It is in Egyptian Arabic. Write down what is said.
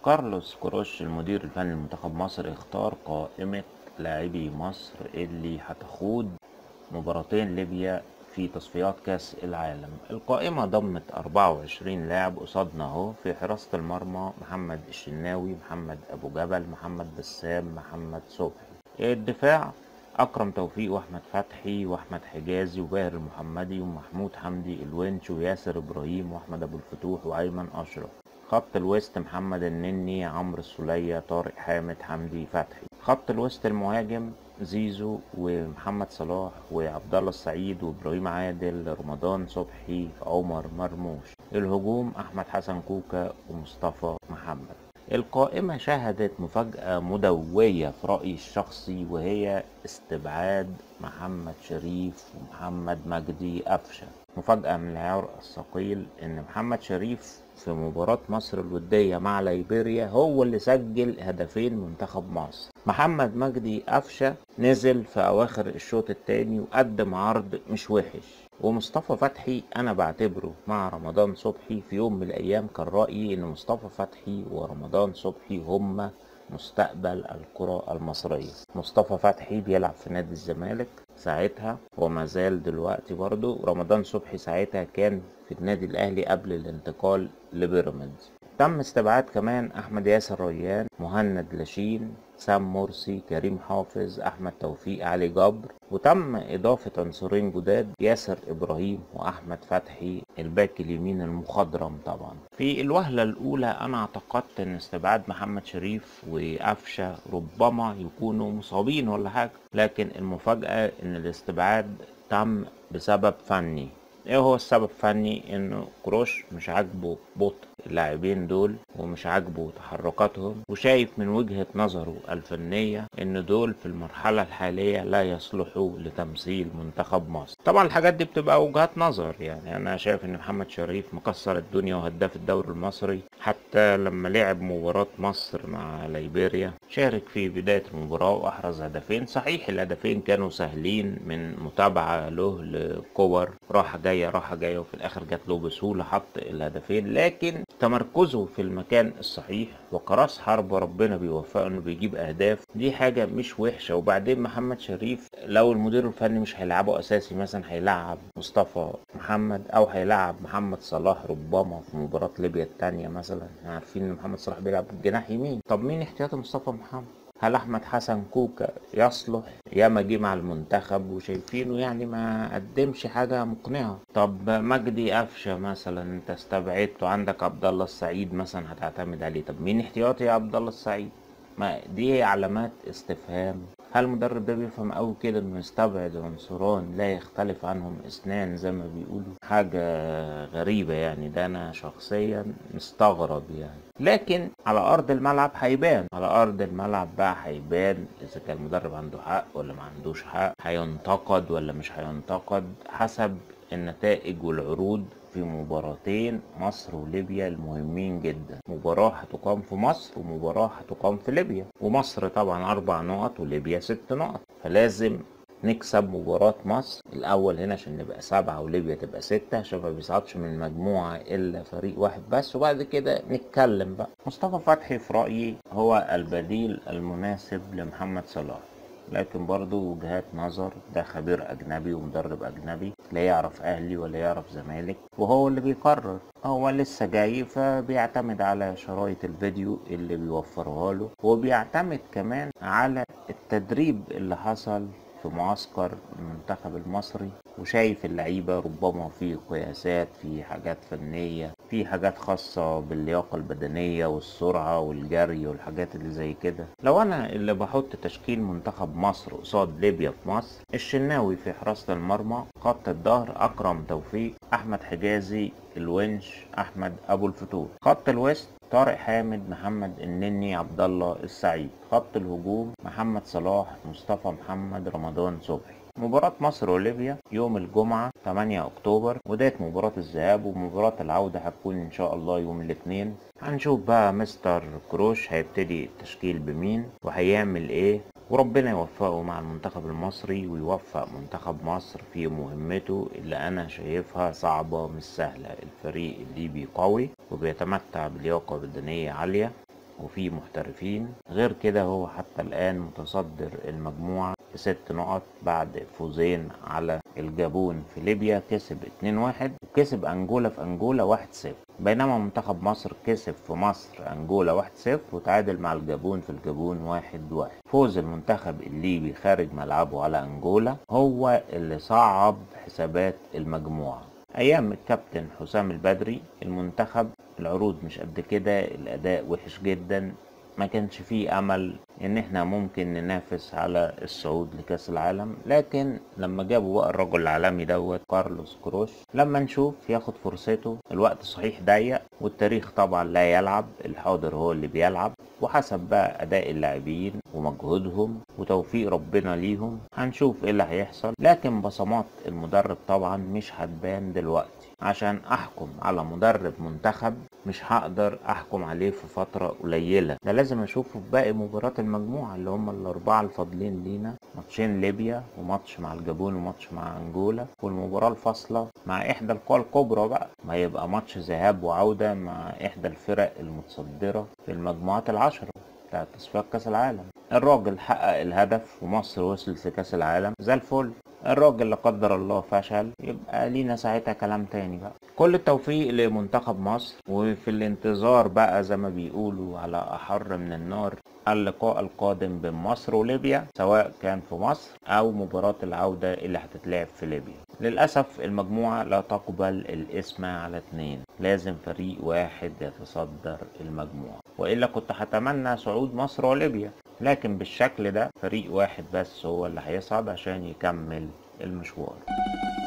كارلوس كروش المدير الفني لمنتخب مصر اختار قائمة لاعبي مصر اللي هتخوض مباراتين ليبيا في تصفيات كأس العالم القائمة ضمت 24 لاعب قصادنا اهو في حراسة المرمى محمد الشناوي محمد أبو جبل محمد بسام محمد صبحي الدفاع أكرم توفيق وأحمد فتحي وأحمد حجازي وباهر المحمدي ومحمود حمدي الونش وياسر إبراهيم وأحمد أبو الفتوح وأيمن أشرف خط الوسط محمد النني عمرو السولية طارق حامد حمدي فتحي خط الوسط المهاجم زيزو ومحمد صلاح وعبد الله السعيد وابراهيم عادل رمضان صبحي عمر مرموش الهجوم احمد حسن كوكا ومصطفى محمد القائمة شهدت مفاجأة مدوية في رأيي الشخصي وهي استبعاد محمد شريف ومحمد مجدي قفشة مفاجأة من العيار الثقيل إن محمد شريف في مباراة مصر الودية مع ليبيريا هو اللي سجل هدفين منتخب مصر محمد مجدي قفشة نزل في أواخر الشوط التاني وقدم عرض مش وحش ومصطفى فتحي أنا بعتبره مع رمضان صبحي في يوم من الأيام كان رأيي إن مصطفى فتحي ورمضان صبحي هما مستقبل الكرة المصرية مصطفى فتحي بيلعب في نادي الزمالك ساعتها وما زال دلوقتي برضه رمضان صبحي ساعتها كان في النادي الأهلي قبل الانتقال لبيراميدز تم استبعاد كمان أحمد ياسر ريان مهند لاشين سام مرسي كريم حافظ أحمد توفيق علي جبر وتم إضافة عنصرين جداد ياسر إبراهيم وأحمد فتحي الباك اليمين المخضرم طبعا في الوهلة الأولى أنا اعتقدت أن استبعاد محمد شريف وقفشة ربما يكونوا مصابين ولا حاجة لكن المفاجأة أن الاستبعاد تم بسبب فني ايه هو السبب فني انه كروش مش عاجبه بطء اللاعبين دول ومش عاجبه تحركاتهم وشايف من وجهة نظره الفنية ان دول في المرحلة الحالية لا يصلحوا لتمثيل منتخب مصر طبعا الحاجات دي بتبقى وجهات نظر يعني انا شايف ان محمد شريف مكسر الدنيا وهداف الدوري المصري حتى لما لعب مباراة مصر مع ليبيريا شارك في بداية المباراة واحرز هدفين صحيح الهدفين كانوا سهلين من متابعة له لكور راحة جاية راحة جاية وفي الاخر جات له بسهولة حط الهدفين لكن تمركزه في المكان الصحيح وكراس حرب ربنا بيوفقه انه بيجيب اهداف دي حاجه مش وحشه وبعدين محمد شريف لو المدير الفني مش هيلعبه اساسي مثلا هيلعب مصطفى محمد او هيلعب محمد صلاح ربما في مباراه ليبيا الثانيه مثلا احنا عارفين ان محمد صلاح بيلعب جناح يمين طب مين احتياطي مصطفى محمد هل احمد حسن كوكا يصلح ياما جه مع المنتخب وشايفينه يعني ما قدمش حاجه مقنعه طب مجدي قفشه مثلا انت استبعدته عندك عبد الله السعيد مثلا هتعتمد عليه طب مين احتياطي يا عبد الله السعيد ما دي علامات استفهام هل المدرب ده بيفهم قوي كده انه يستبعد عنصران لا يختلف عنهم اثنان زي ما بيقولوا حاجة غريبة يعني ده انا شخصيا مستغرب يعني لكن على ارض الملعب هيبان على ارض الملعب بقى هيبان اذا كان المدرب عنده حق ولا ما عندوش حق هينتقد ولا مش هينتقد حسب النتائج والعروض في مباراتين مصر وليبيا المهمين جدا مباراة هتقام في مصر ومباراة هتقام في ليبيا ومصر طبعا أربع نقط وليبيا ست نقط فلازم نكسب مباراة مصر الأول هنا عشان نبقى سبعة وليبيا تبقى ستة عشان ما بيصعدش من المجموعة إلا فريق واحد بس وبعد كده نتكلم بقى مصطفى فتحي في رأيي هو البديل المناسب لمحمد صلاح لكن برضه وجهات نظر ده خبير أجنبي ومدرب أجنبي لا يعرف أهلي ولا يعرف زمالك وهو اللي بيقرر هو لسه جاي فبيعتمد على شرايط الفيديو اللي بيوفرها له وبيعتمد كمان على التدريب اللي حصل في معسكر المنتخب المصري وشايف اللعيبة ربما في قياسات في حاجات فنية في حاجات خاصة باللياقة البدنية والسرعة والجري والحاجات اللي زي كده لو أنا اللي بحط تشكيل منتخب مصر قصاد ليبيا في مصر الشناوي في حراسة المرمى خط الظهر أكرم توفيق أحمد حجازي الونش أحمد أبو الفتوح خط الوسط طارق حامد محمد النني عبد الله السعيد خط الهجوم محمد صلاح مصطفى محمد رمضان صبحي مباراة مصر وليبيا يوم الجمعة 8 أكتوبر بداية مباراة الذهاب ومباراة العودة هتكون إن شاء الله يوم الاثنين هنشوف بقى مستر كروش هيبتدي التشكيل بمين وهيعمل إيه وربنا يوفقه مع المنتخب المصري ويوفق منتخب مصر في مهمته اللي أنا شايفها صعبة مش سهلة الفريق الليبي قوي وبيتمتع بلياقة بدنية عالية وفيه محترفين غير كده هو حتى الآن متصدر المجموعة بست نقط بعد فوزين على الجابون في ليبيا كسب 2-1 وكسب أنجولا في أنجولا 1-0 بينما منتخب مصر كسب في مصر أنجولا 1-0 وتعادل مع الجابون في الجابون 1-1 فوز المنتخب الليبي خارج ملعبه على أنجولا هو اللي صعب حسابات المجموعة أيام الكابتن حسام البدري المنتخب العروض مش قد كده الأداء وحش جدا ما كانش فيه امل ان احنا ممكن ننافس على الصعود لكاس العالم لكن لما جابوا بقى الرجل العالمي دوت كارلوس كروش لما نشوف ياخد فرصته الوقت صحيح ضيق والتاريخ طبعا لا يلعب الحاضر هو اللي بيلعب وحسب بقى اداء اللاعبين ومجهودهم وتوفيق ربنا ليهم هنشوف ايه اللي هيحصل لكن بصمات المدرب طبعا مش هتبان دلوقتي عشان احكم على مدرب منتخب مش هقدر احكم عليه في فترة قليلة ده لازم اشوفه في باقي مباريات المجموعة اللي هم الاربعة الفاضلين لينا ماتشين ليبيا وماتش مع الجابون وماتش مع انجولا والمباراة الفاصلة مع احدى القوى الكبرى بقى ما يبقى ماتش ذهاب وعودة مع احدى الفرق المتصدرة في المجموعات العشرة بتاعت تصفيات كاس العالم الراجل حقق الهدف ومصر وصلت لكاس العالم زي الفل الراجل لا قدر الله فشل يبقى لينا ساعتها كلام تاني بقى كل التوفيق لمنتخب مصر وفي الانتظار بقى زي ما بيقولوا على احر من النار اللقاء القادم بين مصر وليبيا سواء كان في مصر او مباراة العودة اللي هتتلعب في ليبيا للأسف المجموعة لا تقبل الاسم على اتنين لازم فريق واحد يتصدر المجموعة وإلا كنت هتمنى صعود مصر وليبيا لكن بالشكل ده فريق واحد بس هو اللي هيصعد عشان يكمل المشوار